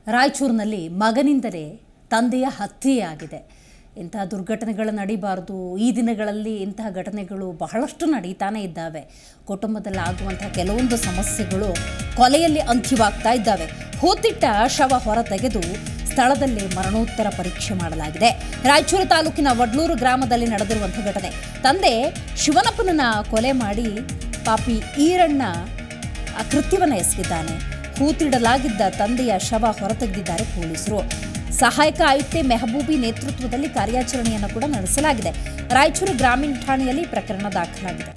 ರಾಯಚೂರಿನಲ್ಲಿ ಮಗನಿಂದಲೇ ತಂದೆಯ ಹತ್ಯೆಯಾಗಿದೆ ಇಂತಹ ದುರ್ಘಟನೆಗಳು ನಡೀಬಾರ್ದು ಈ ದಿನಗಳಲ್ಲಿ ಇಂತಹ ಘಟನೆಗಳು ಬಹಳಷ್ಟು ನಡೀತಾನೆ ಇದ್ದಾವೆ ಕುಟುಂಬದಲ್ಲಿ ಆಗುವಂತಹ ಕೆಲವೊಂದು ಸಮಸ್ಯೆಗಳು ಕೊಲೆಯಲ್ಲಿ ಅಂತ್ಯವಾಗ್ತಾ ಇದ್ದಾವೆ ಹೂತಿಟ್ಟ ಶವ ಹೊರತೆಗೆದು ಸ್ಥಳದಲ್ಲಿ ಮರಣೋತ್ತರ ಪರೀಕ್ಷೆ ಮಾಡಲಾಗಿದೆ ರಾಯಚೂರು ತಾಲೂಕಿನ ವಡ್ಲೂರು ಗ್ರಾಮದಲ್ಲಿ ನಡೆದಿರುವಂತಹ ಘಟನೆ ತಂದೆ ಶಿವನಪ್ಪನನ್ನ ಕೊಲೆ ಮಾಡಿ ಪಾಪಿ ಈರಣ್ಣ ಆ ಕೃತ್ಯವನ್ನು ಎಸಗಿದ್ದಾನೆ ಹೂತಿಡಲಾಗಿದ್ದ ತಂದೆಯ ಶವ ಹೊರತೆಗೆದಿದ್ದಾರೆ ಪೊಲೀಸರು ಸಹಾಯಕ ಆಯುಕ್ತೆ ಮೆಹಬೂಬಿ ನೇತೃತ್ವದಲ್ಲಿ ಕಾರ್ಯಾಚರಣೆಯನ್ನು ಕೂಡ ನಡೆಸಲಾಗಿದೆ ರಾಯಚೂರು ಗ್ರಾಮೀಣ ಠಾಣೆಯಲ್ಲಿ ಪ್ರಕರಣ ದಾಖಲಾಗಿದೆ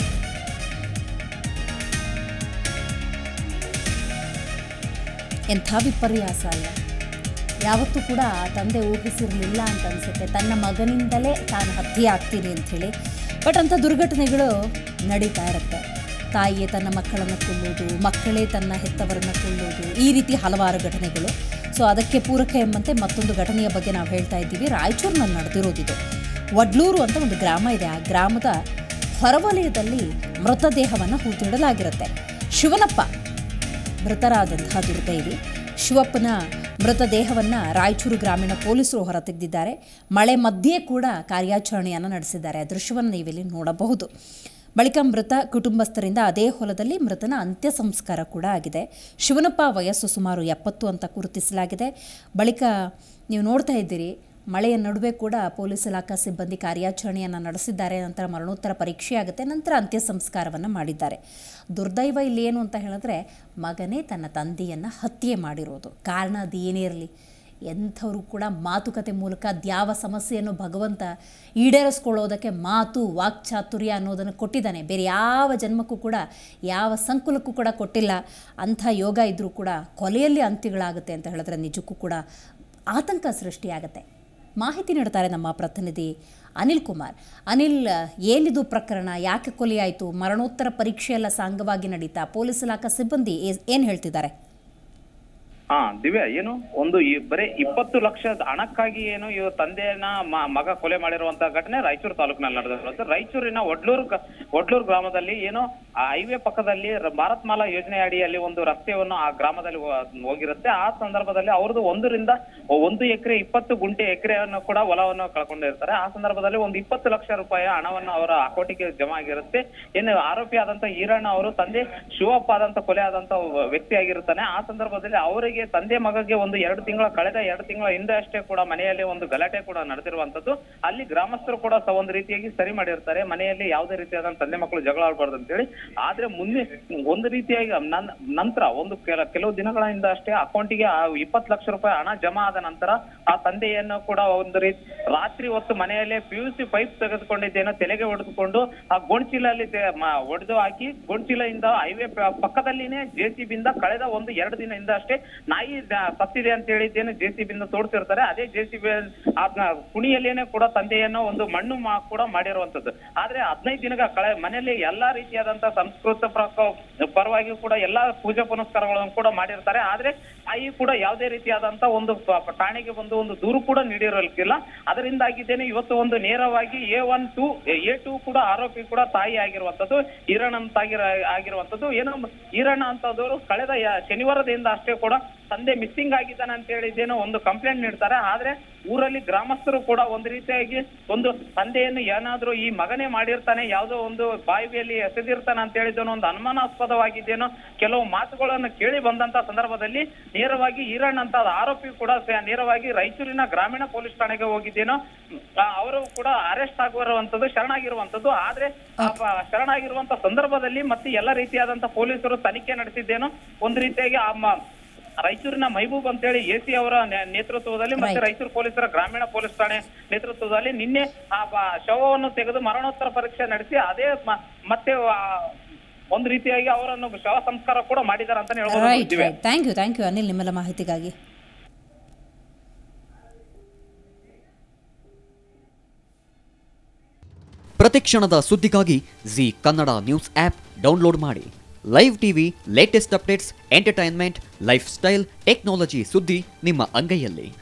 ಎಂಥ ವಿಪರ್ಯಾಸ ಅಲ್ಲ ಯಾವತ್ತೂ ಕೂಡ ಆ ತಂದೆ ಊಹಿಸಿರಲಿಲ್ಲ ಅಂತ ಅನಿಸುತ್ತೆ ತನ್ನ ಮಗನಿಂದಲೇ ತಾನು ಹತ್ಯೆ ಆಗ್ತೀನಿ ಅಂಥೇಳಿ ಬಟ್ ಅಂಥ ದುರ್ಘಟನೆಗಳು ನಡೀತಾ ಇರುತ್ತೆ ತಾಯಿಯೇ ತನ್ನ ಮಕ್ಕಳನ್ನು ಕೊಲ್ಲೋದು ಮಕ್ಕಳೇ ತನ್ನ ಹೆತ್ತವರನ್ನು ಕೊಲ್ಲೋದು ಈ ರೀತಿ ಹಲವಾರು ಘಟನೆಗಳು ಸೊ ಅದಕ್ಕೆ ಪೂರಕ ಎಂಬಂತೆ ಮತ್ತೊಂದು ಘಟನೆಯ ಬಗ್ಗೆ ನಾವು ಹೇಳ್ತಾ ಇದ್ದೀವಿ ರಾಯಚೂರಿನಲ್ಲಿ ನಡೆದಿರೋದಿದು ವಡ್ಲೂರು ಅಂತ ಒಂದು ಗ್ರಾಮ ಇದೆ ಆ ಗ್ರಾಮದ ಹೊರವಲಯದಲ್ಲಿ ಮೃತದೇಹವನ್ನು ಹೂತಿಡಲಾಗಿರುತ್ತೆ ಶಿವನಪ್ಪ ಮೃತರಾದಂತಹ ದುರ್ದೈವಿ ಶಿವಪ್ಪನ ಮೃತದೇಹವನ್ನು ರಾಯಚೂರು ಗ್ರಾಮೀಣ ಪೊಲೀಸರು ಹೊರತೆಗೆದಿದ್ದಾರೆ ಮಳೆ ಮಧ್ಯೆ ಕೂಡ ಕಾರ್ಯಾಚರಣೆಯನ್ನು ನಡೆಸಿದ್ದಾರೆ ಆ ದೃಶ್ಯವನ್ನು ನೀವಿಲ್ಲಿ ನೋಡಬಹುದು ಬಳಿಕ ಮೃತ ಕುಟುಂಬಸ್ಥರಿಂದ ಅದೇ ಹೊಲದಲ್ಲಿ ಮೃತನ ಅಂತ್ಯ ಸಂಸ್ಕಾರ ಕೂಡ ಆಗಿದೆ ಶಿವನಪ್ಪ ವಯಸ್ಸು ಸುಮಾರು ಎಪ್ಪತ್ತು ಅಂತ ಗುರುತಿಸಲಾಗಿದೆ ಬಳಿಕ ನೀವು ನೋಡ್ತಾ ಇದ್ದೀರಿ ಮಳೆಯ ನಡುವೆ ಕೂಡ ಪೊಲೀಸ್ ಇಲಾಖಾ ಸಿಬ್ಬಂದಿ ಕಾರ್ಯಾಚರಣೆಯನ್ನು ನಡೆಸಿದ್ದಾರೆ ನಂತರ ಮರಣೋತ್ತರ ಪರೀಕ್ಷೆ ಆಗುತ್ತೆ ನಂತರ ಅಂತ್ಯ ಸಂಸ್ಕಾರವನ್ನು ಮಾಡಿದ್ದಾರೆ ದುರ್ದೈವ ಇಲ್ಲಿ ಏನು ಅಂತ ಹೇಳಿದ್ರೆ ಮಗನೇ ತನ್ನ ತಂದೆಯನ್ನು ಹತ್ಯೆ ಮಾಡಿರೋದು ಕಾರಣ ಅದು ಏನೇ ಇರಲಿ ಎಂಥವರು ಕೂಡ ಮಾತುಕತೆ ಮೂಲಕ ಅದ್ಯಾವ ಸಮಸ್ಯೆಯನ್ನು ಭಗವಂತ ಈಡೇರಿಸ್ಕೊಳ್ಳೋದಕ್ಕೆ ಮಾತು ವಾಕ್ಚಾತುರ್ಯ ಅನ್ನೋದನ್ನು ಕೊಟ್ಟಿದ್ದಾನೆ ಬೇರೆ ಯಾವ ಜನ್ಮಕ್ಕೂ ಕೂಡ ಯಾವ ಸಂಕುಲಕ್ಕೂ ಕೂಡ ಕೊಟ್ಟಿಲ್ಲ ಅಂಥ ಯೋಗ ಇದ್ದರೂ ಕೂಡ ಕೊಲೆಯಲ್ಲಿ ಅಂತ್ಯಗಳಾಗುತ್ತೆ ಅಂತ ಹೇಳಿದ್ರೆ ನಿಜಕ್ಕೂ ಕೂಡ ಆತಂಕ ಸೃಷ್ಟಿಯಾಗುತ್ತೆ ಮಾಹಿತಿ ನೀಡ್ತಾರೆ ನಮ್ಮ ಪ್ರತಿನಿಧಿ ಅನಿಲ್ ಕುಮಾರ್ ಅನಿಲ್ ಏನಿದು ಪ್ರಕರಣ ಯಾಕೆ ಕೊಲೆಯಾಯಿತು ಮರಣೋತ್ತರ ಪರೀಕ್ಷೆ ಎಲ್ಲ ಸಾಂಗವಾಗಿ ನಡೀತಾ ಪೊಲೀಸ್ ಇಲಾಖಾ ಸಿಬ್ಬಂದಿ ಏನು ಹೇಳ್ತಿದ್ದಾರೆ ಹಾ ದಿವ್ಯಾ ಏನು ಒಂದು ಈ ಬರೀ ಇಪ್ಪತ್ತು ಲಕ್ಷದ ಹಣಕ್ಕಾಗಿ ಏನು ಇವ್ ತಂದೆಯನ್ನ ಮ- ಮಗ ಕೊಲೆ ಮಾಡಿರುವಂತ ಘಟನೆ ರಾಯಚೂರು ತಾಲೂಕಿನಲ್ಲಿ ನಡೆದಿರೋದು ರಾಯಚೂರಿನ ಒಡ್ಲೂರು ಗ- ಒಡ್ಲೂರು ಗ್ರಾಮದಲ್ಲಿ ಏನು ಆ ಹೈವೇ ಪಕ್ಕದಲ್ಲಿ ರ- ಭಾರತ್ ಮಾಲಾ ಯೋಜನೆ ಅಡಿಯಲ್ಲಿ ಒಂದು ರಸ್ತೆಯನ್ನು ಆ ಗ್ರಾಮದಲ್ಲಿ ಹೋ- ಹೋಗಿರುತ್ತೆ ಆ ಸಂದರ್ಭದಲ್ಲಿ ಅವ್ರದ್ದು ಒಂದರಿಂದ ಒಂದು ಎಕರೆ ಇಪ್ಪತ್ತು ಗುಂಟೆ ಎಕರೆಯನ್ನು ಕೂಡ ಹೊಲವನ್ನು ಕಳ್ಕೊಂಡಿರ್ತಾರೆ ಆ ಸಂದರ್ಭದಲ್ಲಿ ಒಂದು ಇಪ್ಪತ್ತು ಲಕ್ಷ ರೂಪಾಯಿ ಹಣವನ್ನು ಅವರ ಅಕೌಂಟಿಗೆ ಜಮಾ ಆಗಿರುತ್ತೆ ಏನು ಆರೋಪಿ ಆದಂತ ಈರಣ್ಣ ಅವರು ತಂದೆ ಶಿವಪ್ಪ ಆದಂತ ಕೊಲೆ ಆದಂತ ವ್ಯಕ್ತಿ ಆಗಿರ್ತಾನೆ ಆ ಸಂದರ್ಭದಲ್ಲಿ ಅವರಿಗೆ ತಂದೆ ಮಗಗೆ ಒಂದು ಎರಡು ತಿಂಗಳ ಕಳೆದ ಎರಡು ತಿಂಗಳ ಹಿಂದೆ ಅಷ್ಟೇ ಕೂಡ ಮನೆಯಲ್ಲಿ ಒಂದು ಗಲಾಟೆ ಕೂಡ ನಡೆದಿರುವಂತದ್ದು ಅಲ್ಲಿ ಗ್ರಾಮಸ್ಥರು ಕೂಡ ಸ ಒಂದು ರೀತಿಯಾಗಿ ಸರಿ ಮಾಡಿರ್ತಾರೆ ಮನೆಯಲ್ಲಿ ಯಾವುದೇ ರೀತಿಯಾದ ತಂದೆ ಮಕ್ಕಳು ಜಗಳ ಆಡಬಾರ್ದು ಅಂತೇಳಿ ಆದ್ರೆ ಮುಂದೆ ಒಂದು ರೀತಿಯಾಗಿ ನನ್- ನಂತರ ಒಂದು ಕೆಲ ಕೆಲವು ದಿನಗಳ ಹಿಂದೆ ಅಷ್ಟೇ ಅಕೌಂಟಿಗೆ ಇಪ್ಪತ್ತು ಲಕ್ಷ ರೂಪಾಯಿ ಹಣ ಜಮಾ ಆದ ನಂತರ ಆ ತಂದೆಯನ್ನು ಕೂಡ ಒಂದು ರೀತಿ ರಾತ್ರಿ ಹೊತ್ತು ಮನೆಯಲ್ಲೇ ಪಿ ಯು ಸಿ ಪೈಪ್ ತೆಗೆದುಕೊಂಡಿದ್ದೇನೋ ತಲೆಗೆ ಹೊಡೆದುಕೊಂಡು ಆ ಗೋಣ್ಚೀಲಲ್ಲಿ ಒಡೆದು ಹಾಕಿ ಗೋಣ್ಚೀಲದಿಂದ ಹೈವೇ ಪಕ್ಕದಲ್ಲಿನೇ ಜೆ ಸಿ ಬಿಂದ ಕಳೆದ ಒಂದು ಎರಡು ದಿನದಿಂದ ಅಷ್ಟೇ ನಾಯಿ ದ- ಸತ್ತಿದೆ ಅಂತ ಹೇಳಿದ್ದೇನೆ ಜೆ ಸಿ ಬಿಂದ ತೋರಿಸಿರ್ತಾರೆ ಅದೇ ಜೆ ಸಿ ಬಿ ಅದನ್ನ ಕುಣಿಯಲ್ಲೇನೆ ಕೂಡ ತಂದೆಯನ್ನು ಒಂದು ಮಣ್ಣು ಮಾ ಕೂಡ ಮಾಡಿರುವಂತದ್ದು ಆದ್ರೆ ಹದಿನೈದು ದಿನಗಳ ಕಳೆ ಮನೆಯಲ್ಲಿ ಎಲ್ಲಾ ರೀತಿಯಾದಂತ ಸಂಸ್ಕೃತ ಪ್ರಕ- ಪರವಾಗಿ ಕೂಡ ಎಲ್ಲಾ ಪೂಜಾ ಪುನಸ್ಕಾರಗಳನ್ನು ಕೂಡ ಮಾಡಿರ್ತಾರೆ ಆದ್ರೆ ತಾಯಿ ಕೂಡ ಯಾವುದೇ ರೀತಿಯಾದಂತ ಒಂದು ಪ- ಪ- ಠಾಣೆಗೆ ಬಂದು ಒಂದು ದೂರು ಕೂಡ ನೀಡಿರಲಿಕ್ಕಿಲ್ಲ ಅದರಿಂದಾಗಿದ್ದೇನೆ ಇವತ್ತು ಒಂದು ನೇರವಾಗಿ A one to A two ಕೂಡ ಆರೋಪಿ ಕೂಡ ತಾಯಿ ಆಗಿರುವಂತದ್ದು ಈರಣ್ಣ ಅಂತ ಆಗಿರ ಆಗಿರುವಂತದ್ದು ಏನೋ ಈರಣ್ಣ ಅಂತದವರು ಕಳೆದ ಯ- ಶನಿವಾರದಿಂದ ಅಷ್ಟೇ ಕೂಡ ತಂದೆ ಮಿಸ್ಸಿಂಗ್ ಆಗಿದ್ದಾನೆ ಅಂತ ಹೇಳಿದ್ದೇನೋ ಒಂದು ಕಂಪ್ಲೇಂಟ್ ನೀಡ್ತಾರೆ ಆದ್ರೆ ಊರಲ್ಲಿ ಗ್ರಾಮಸ್ಥರು ಕೂಡ ಒಂದು ರೀತಿಯಾಗಿ ಒಂದು ತಂದೆಯನ್ನು ಏನಾದ್ರೂ ಈ ಮಗನೇ ಮಾಡಿರ್ತಾನೆ ಯಾವುದೋ ಒಂದು ಬಾವಿಯಲ್ಲಿ ಎಸೆದಿರ್ತಾನೆ ಅಂತ ಹೇಳಿದ್ದೇನೋ ಒಂದು ಅನುಮಾನಾಸ್ಪದವಾಗಿದ್ದೇನೋ ಕೆಲವು ಮಾತುಗಳನ್ನು ಕೇಳಿ ಬಂದಂತ ಸಂದರ್ಭದಲ್ಲಿ ನೇರವಾಗಿ ಈರಣ್ಣ ಅಂತ ಆರೋಪಿ ಕೂಡ ಸ- ನೇರವಾಗಿ ರಾಯಚೂರಿನ ಗ್ರಾಮೀಣ ಪೊಲೀಸ್ ಠಾಣೆಗೆ ಹೋಗಿದ್ದೇನೋ ಆ, ಅವರು ಕೂಡ ಅರೆಸ್ಟ್ ಆಗಿರುವಂತದ್ದು ಶರಣಾಗಿರುವಂತದ್ದು ಆದ್ರೆ ಆ ಪ- ಶರಣಾಗಿರುವಂತ ಸಂದರ್ಭದಲ್ಲಿ ಮತ್ತೆ ಎಲ್ಲ ರೀತಿಯಾದಂತ ಪೊಲೀಸರು ತನಿಖೆ ನಡೆಸಿದ್ದೇನೋ ಒಂದು ರೀತಿಯಾಗಿ ಆ ಮ- ರಾಯಚೂರಿನ ಮೈಬೂಬ್ ಅಂತೇಳಿ ಎ ಸಿ ಅವರ ನೆ- ನೇತೃತ್ವದಲ್ಲಿ ಮತ್ತೆ Right. ರಾಯಚೂರು ಪೊಲೀಸರ ಗ್ರಾಮೀಣ ಪೊಲೀಸ್ ಠಾಣೆ ನೇತೃತ್ವದಲ್ಲಿ ನಿನ್ನೆ ಆ ಬ- ಶವವನ್ನು ತೆಗೆದು ಮರಣೋತ್ತರ ಪರೀಕ್ಷೆ ನಡೆಸಿ ಅದೇ ಮ- ಮತ್ತೆ ಆ, ಒಂದು ರೀತಿಯಾಗಿ ಅವರನ್ನು ಶವ ಸಂಸ್ಕಾರ ಕೂಡ ಮಾಡಿದ್ದಾರೆ ಅಂತ ಹೇಳ್ಬೋದು right Divya. Right thank you thank you Anil ನಿಮ್ಮೆಲ್ಲ ಮಾಹಿತಿಗಾಗಿ ಪ್ರತಿಕ್ಷಣದ ಸುದ್ದಿಗಾಗಿ Zee Kannada news app download ಮಾಡಿ live TV latest updates entertainment lifestyle technology ಸುದ್ದಿ ನಿಮ್ಮ ಅಂಗೈಯಲ್ಲಿ